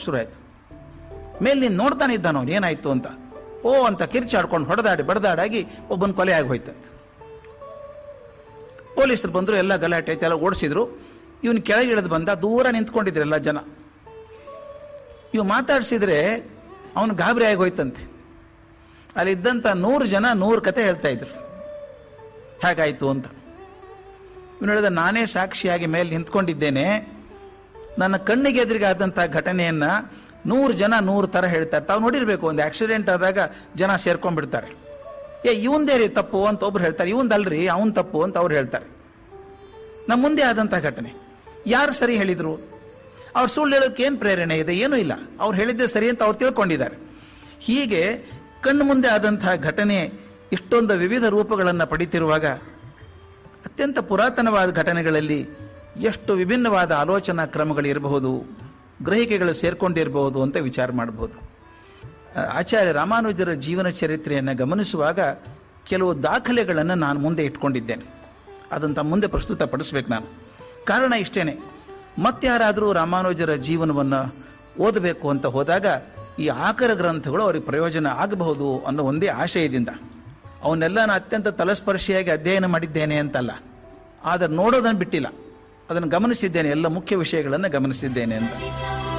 ಶುರುವಾಯಿತು ಮೇಲೆ ನೀನು ನೋಡ್ತಾನೆ ಇದ್ದಾನ ಅವನು ಏನಾಯ್ತು ಅಂತ ಓ ಅಂತ ಕಿರ್ಚಾಡ್ಕೊಂಡು ಹೊಡೆದಾಡಿ ಬಡದಾಡಾಗಿ ಒಬ್ಬನ ಕೊಲೆ ಆಗಿ ಹೋಯ್ತಂತೆ ಪೊಲೀಸರು ಬಂದರು ಎಲ್ಲ ಗಲಾಟೆ ಆಯ್ತು ಎಲ್ಲ ಓಡಿಸಿದ್ರು ಇವನು ಕೆಳಗೆ ಇಳಿದು ಬಂದ ದೂರ ನಿಂತ್ಕೊಂಡಿದ್ರು ಎಲ್ಲ ಜನ ಇವು ಮಾತಾಡಿಸಿದ್ರೆ ಅವನು ಗಾಬರಿ ಆಗಿ ಹೋಯ್ತಂತೆ ಅಲ್ಲಿದ್ದಂಥ ನೂರು ಜನ ನೂರು ಕತೆ ಹೇಳ್ತಾ ಇದ್ರು ಹೇಗಾಯ್ತು ಅಂತ ಇವನು ಹೇಳಿದ ನಾನೇ ಸಾಕ್ಷಿಯಾಗಿ ಮೇಲೆ ನಿಂತ್ಕೊಂಡಿದ್ದೇನೆ ನನ್ನ ಕಣ್ಣಿಗೆ ಎದುರಿಗಾದಂಥ ಘಟನೆಯನ್ನ ನೂರು ಜನ ನೂರು ಥರ ಹೇಳ್ತಾರೆ ತಾವು ನೋಡಿರ್ಬೇಕು ಒಂದು ಆಕ್ಸಿಡೆಂಟ್ ಆದಾಗ ಜನ ಸೇರ್ಕೊಂಡ್ಬಿಡ್ತಾರೆ ಏ ಇವಂದೇ ರೀ ತಪ್ಪು ಅಂತ ಒಬ್ರು ಹೇಳ್ತಾರೆ ಇವಂದಲ್ರಿ ಅವನ್ ತಪ್ಪು ಅಂತ ಅವ್ರು ಹೇಳ್ತಾರೆ ನಮ್ಮ ಮುಂದೆ ಆದಂಥ ಘಟನೆ ಯಾರು ಸರಿ ಹೇಳಿದ್ರು ಅವ್ರು ಸುಳ್ಳು ಹೇಳೋಕೆ ಏನು ಪ್ರೇರಣೆ ಇದೆ ಏನೂ ಇಲ್ಲ ಅವ್ರು ಹೇಳಿದ್ದೆ ಸರಿ ಅಂತ ಅವ್ರು ತಿಳ್ಕೊಂಡಿದ್ದಾರೆ ಹೀಗೆ ಕಣ್ಣು ಮುಂದೆ ಆದಂತಹ ಘಟನೆ ಇಷ್ಟೊಂದು ವಿವಿಧ ರೂಪಗಳನ್ನು ಪಡಿತಿರುವಾಗ ಅತ್ಯಂತ ಪುರಾತನವಾದ ಘಟನೆಗಳಲ್ಲಿ ಎಷ್ಟು ವಿಭಿನ್ನವಾದ ಆಲೋಚನಾ ಕ್ರಮಗಳಿರಬಹುದು ಗ್ರಹಿಕೆಗಳು ಸೇರ್ಕೊಂಡಿರಬಹುದು ಅಂತ ವಿಚಾರ ಮಾಡಬಹುದು ಆಚಾರ್ಯ ರಾಮಾನುಜರ ಜೀವನ ಚರಿತ್ರೆಯನ್ನು ಗಮನಿಸುವಾಗ ಕೆಲವು ದಾಖಲೆಗಳನ್ನು ನಾನು ಮುಂದೆ ಇಟ್ಕೊಂಡಿದ್ದೇನೆ ಅದನ್ನು ತಮ್ಮ ಮುಂದೆ ಪ್ರಸ್ತುತಪಡಿಸ್ಬೇಕು ನಾನು ಕಾರಣ ಇಷ್ಟೇನೆ ಮತ್ತಾರಾದರೂ ರಾಮಾನುಜರ ಜೀವನವನ್ನು ಓದಬೇಕು ಅಂತ ಹೋದಾಗ ಈ ಆಕರ ಗ್ರಂಥಗಳು ಅವರಿಗೆ ಪ್ರಯೋಜನ ಆಗಬಹುದು ಅನ್ನೋ ಒಂದೇ ಆಶಯದಿಂದ ಅವನ್ನೆಲ್ಲ ನಾನು ಅತ್ಯಂತ ತಲಸ್ಪರ್ಶಿಯಾಗಿ ಅಧ್ಯಯನ ಮಾಡಿದ್ದೇನೆ ಅಂತಲ್ಲ ಆದರೆ ನೋಡೋದನ್ನು ಬಿಟ್ಟಿಲ್ಲ ಅದನ್ನು ಗಮನಿಸಿದ್ದೇನೆ ಎಲ್ಲ ಮುಖ್ಯ ವಿಷಯಗಳನ್ನು ಗಮನಿಸಿದ್ದೇನೆ ಅಂತ